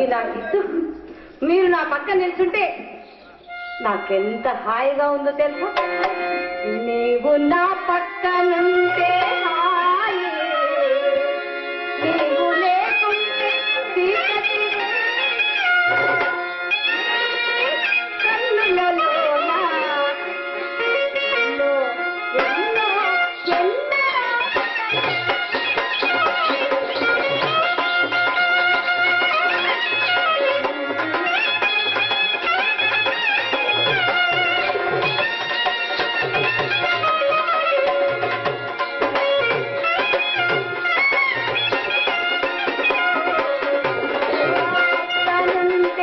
నాకు ఇస్తూ మీరు నా పక్కన నిల్చుంటే నాకెంత హాయిగా ఉందో తెలుసా నీవు నా పక్కనుంటే హాయి నీవు లేకుంటే చీకటి కన్నులలోన లో ఎన్నో ఎన్నో పక్కనుంటే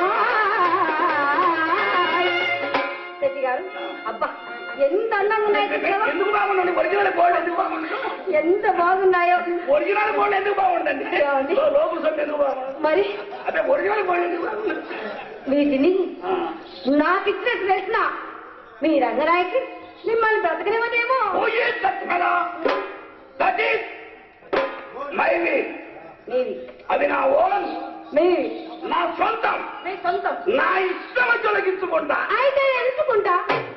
హాయ్. శశి గారు అబ్బా ఎంత అందంగా ఉన్నాయి చూసావా? ఎందుకు బాగుండండి ఒరిజినల్ గోల్డ్ ఎందుకు బాగుండదు ఎంత బాగున్నాయో ఒరిజినల్ గోల్డ్ ఎందుకు బాగుండండి ఏమండి? లోపు సొమ్ము ఎందుకు బాగుండదు మరి అదే ఒరిజినల్ గోల్డ్ ఎందుకు బాగుండదు వీటిని ఆ. నాకు ఇచ్చినట్టు తెలిసిన మీ రంగరాయకి మిమ్మల్ని బ్రతకనివ్వదేమో Who is that fellow? That is my will. మీవి అది నా ఓన్ మీవి నా సొంతం మీ సొంతం నా ఇష్టం తొలగించుకుంటా అయితే ఎంచుకుంటా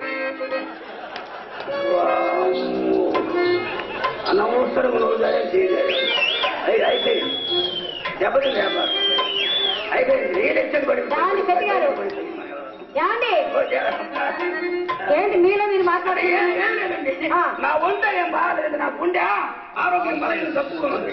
అనవసరం రోజు అయితే దెబ్బతి వ్యాపారం అయితే రియలెక్షన్ పడి దాని పెట్టారు. యాండి ఏంటి మీలో మీరు మాట్లాడే ఏం ఏం లేదండి. ఆ. నా ఒంట ఏం బాగాలేదు నా గుండె ఆరోగ్యం బలహీన తక్కువ ఉంది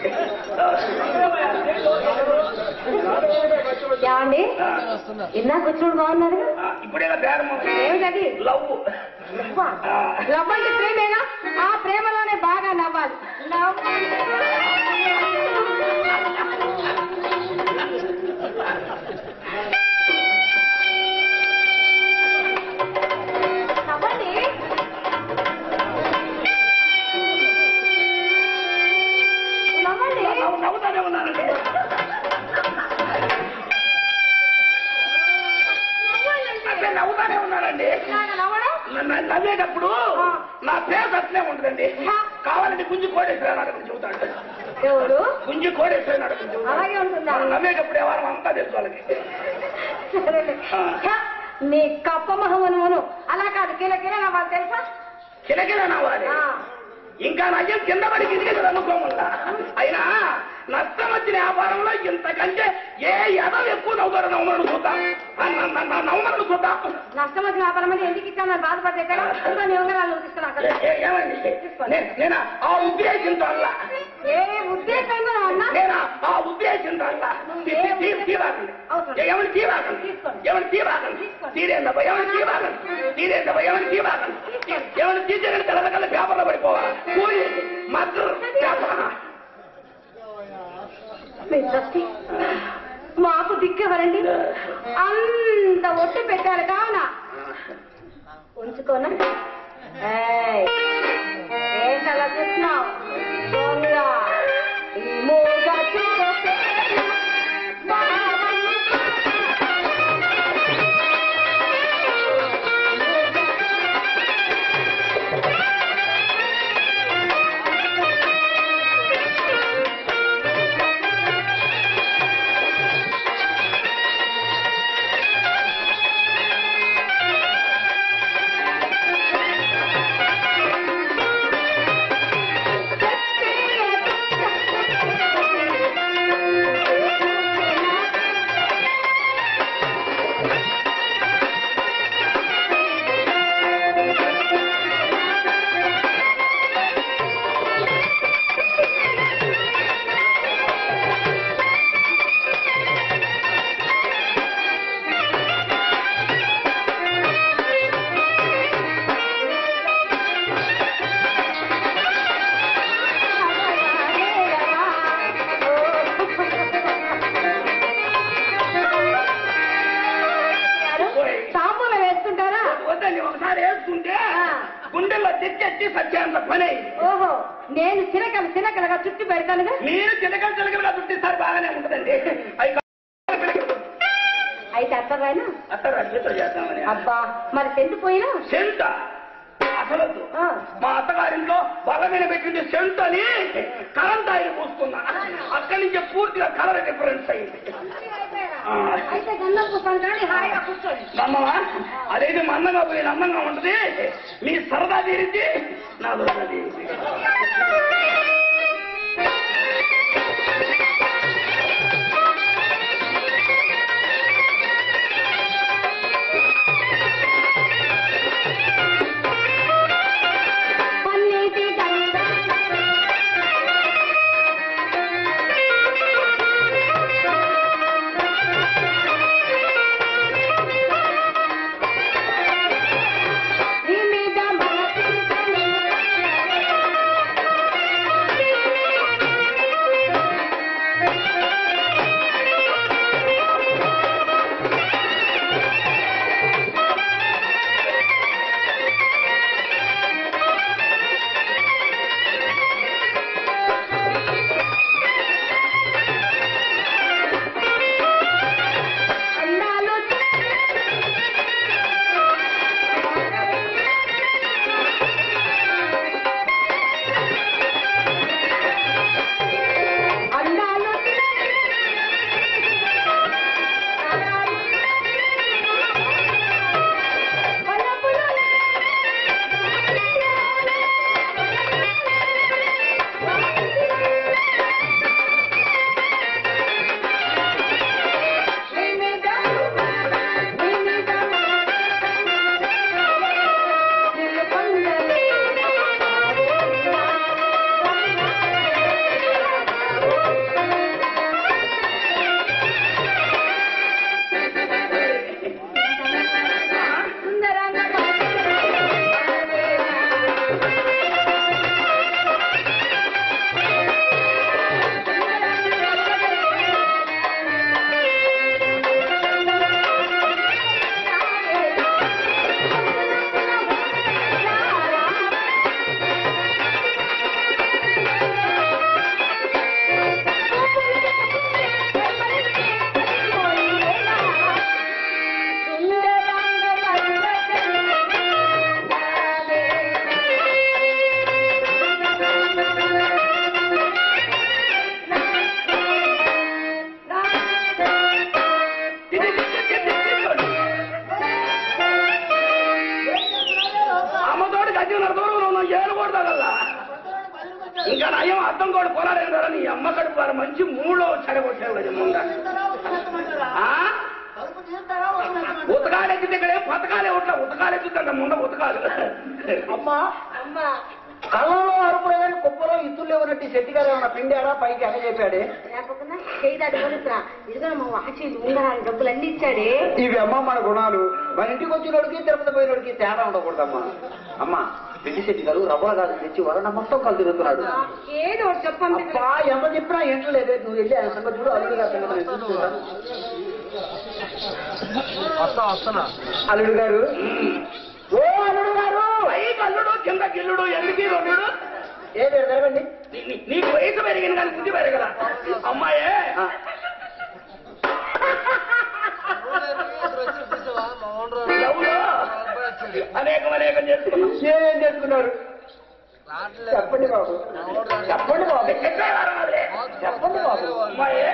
యాండి ఇందాక వచ్చినప్పుడు బాగున్నారు ఆ, ఇప్పుడేగా బేరం ఏమిటది లవ్ అబ్బా, లవ్ అంటే ప్రేమేనా ఆ ప్రేమలోనే బాగా నవ్వాలి నవ్వు నవ్వండి నవ్వండి నవ్వు- నవ్వుతానే ఉన్నానండి అదే నవ్వాలండి నవ్వుతానే ఉన్నానండి ఇలాగ నవ్వడం నన్ను నవ్వేటప్పుడు నా ఫేస్ అట్లే ఉంటుందండి కావాలంటే గుంజి కోడేశ్వర అడగని చెబుతాడు ఎవరు గుంజి కోడేశ్వర అడగని చెబుతాడు అలాగే ఉంటుందా మనం నవ్వేటప్పుడు ఎవరు అంతా తెలుసు వాళ్ళకి సరేలే. ఛ, నీ కప్ప మహమను అలా కాదు కిల కిల నవ్వాలి తెలుసా కిలకిల నవ్వాలి ఆ, ఇంకా నయ్యం కింద పడి కిందికి అనుకోమల్లా అయినా నష్టం వచ్చిన వ్యాపారంలో ఇంతకంటే ఏ ఎదం ఎక్కువ నవ్వుతారు నవ్వుమని చూద్దాం నవ్వుమని చూద్దాం నష్టం వచ్చిన వ్యాపారం అంటే ఎందుకు ఇచ్చాను బాధపడ్డే కదా ఇంకా నీ ఉంగరాలు చూపిస్తున్నాను ఏ- ఏ- ఏమండి నే- నేను ఆ ఉద్దేశంతో అల్లా ఏ ఉద్దేశంగా అన్నా నేను ఆ ఉద్దేశంతో అల్లా తీ- తీ- తీ- తీరాకండి అవసరం. ఏ- ఏమని తీరాకండి తీసుకోండి. ఏమని తీరాకండి తీసుకోండి. తీరేందబ్బా ఏమని తీరాకండి తీరేందబ్బా ఏమని తీరాకండి ఏమని తీసేయండి తెల్లకల్లా పేపర్లో పడిపోవాలి కూలి మద్దతు పేపర్ మీ సత్తి మాకు దిక్కెవరండి అంత ఒట్టు పెట్టారు కావున ఉంచుకోనా ఏయ్, ఏంటి అలా చూస్తున్నావు దొంగ ఈ మూగ చూస్తే తాంబూలం వేస్తుంటారా వద్దండి ఒకసారి వేసుకుంటే ఆ. గుండెల్లో తెచ్చేసి సత్యాంత పని అయింది. ఓహో నేను చిరకలు చిరకలుగా చుట్టి పెడతానుగా మీరు చిలకల చిలకలుగా చుట్టిస్తారు బాగానే ఉంటుందండి అవి కావాలి పిలకలు. అయితే అత్తగానా అత్తరు అద్భుతం చేద్దామని అబ్బా మరి సెంటు పోయినా సెంట అసలు ఆ. మా అత్తగారింట్లో బల్ల మీద పెట్టింది సెంట్ అని కరెంట్ ఆయన పూసుకున్నా అక్కడి నుంచి పూర్తిగా కలర్ డిఫరెన్స్ అయింది ఆ. అయితే గంధం పుష్పాలు కానీ హాయిగా కూర్చోండి నమ్మవా అదైతే మందంగా పోయి అందంగా ఉంటది మీ సరదా తీరింది నా సరదా తీరింది పన్నీటి గంధం నీ మీద మనసించని అందాలు అందాలు ఇది తీసుకోండి. అమ్మతోటి గజ్జిన దూరంలో ఉన్నాం ఏడు కూడా తగల్లా ఇంకా నయం అర్థం కూడా కొనాలి కదా నీ అమ్మ కడుపు వారు మంచి మూడో చెడగొట్టావు ముందా ఉతకాలు ఎక్కితే ఇక్కడ ఏం పథకాలే ఉంటా ఉతకాలు ఎక్కుతుంట ముంద ఉతకాలు అమ్మా అమ్మా కళ్ళలో అరుపులు కానీ కుప్పలో ఇత్తులు ఉన్నట్టు శెట్టి గారు ఏమన్నా పిండాడా పైకి అని చెప్పాడే లేకపోతే చేయి దాటి కొనుక్కురా ఇదిగో మా వాచి ఉంగరాలు డబ్బులు అన్ని ఇచ్చాడే ఇవి అమ్మ మన గుణాలు మన ఇంటికి వచ్చినోడికి తిరుపతి పోయినోడికి తేడా ఉండకూడదమ్మా అమ్మా పెళ్లి శెట్టి గారు రవ్వల గారు తెచ్చి వరణ మొత్తం కలు తిరుగుతున్నాడు ఏదో ఒకటి చెప్పండి అబ్బా ఎంత చెప్పినా ఏంటలేదే నువ్వు వెళ్ళి ఆయన సంగతి చూడు అల్లుడు గారి సంగతి నేను చూసుకుంటాను. అల్లుడు గారు ఓ అల్లుడు గారు పై కల్లుడు కింద గిల్లుడు ఎందుకు రెండు ఏ మీరు జరగండి నీకు వయసు పెరిగింది కానీ బుద్ధి పెరగల అమ్మాయే ఆ, లవ్లో అనేకం అనేకం చేసుకున్నాం ఏం చేసుకున్నారు చెప్పండి బాబు చెప్పండి బాబు ఎక్కడ వారనాథులే? చెప్పండి బాబు అమ్మాయే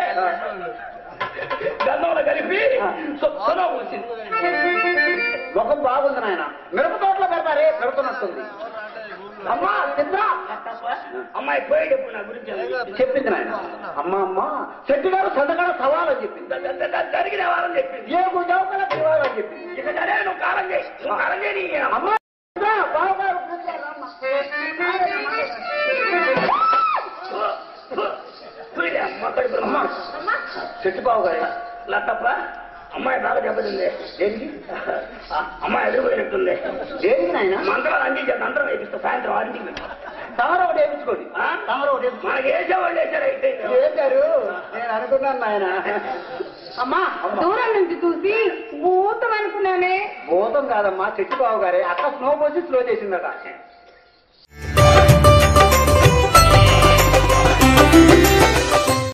గంధంలో కలిపి సొప్పగా వచ్చింది ముఖం బాగుంది నాయన మిరప తోటలో పెడతారే పెడుతున్నట్టుంది అమ్మా చిత్ర అమ్మాయి పోయేటప్పుడు నా గురించి అడిగింది. చెప్పింది నాయన అమ్మ అమ్మ చెట్టు గారు సంతకాల సవాలని చెప్పింది ద- ద- ద- జరిగిన వారం చెప్పింది ఏ గుండవకల శివాలని చెప్పింది ఇక సరే నువ్వు కాలం చేయి నువ్వు కాలం చేయి నీ అమ్మ అమ్మ చిత్ర, బావగారు కూర్చోరమ్మా. చూడే అమ్మ కడుపు అమ్మ అమ్మ చెట్టు బావు గారు లతప్ప అమ్మాయి బాగా దెబ్బతింది దేనికి ఆ, అమ్మాయి ఎదిరిపోయినట్టుంది దేనికి నాయన మంత్రాలు అందించాను మంత్రం వేపిస్తా సాయంత్రం ఆడింటికి తమరు ఒకటి వేయించుకోండి ఆ? తమరు ఒకటి వేయించుకోండి మనకి వేసేవాళ్ళు వేసారు అయితే వేశారు నేను అనుకున్నాను నాయన అమ్మా దూరం నుంచి చూసి భూతం అనుకున్నానే భూతం కాదమ్మా చెట్టు బావు గారే అక్క స్నో పోసి స్లో చేసిందట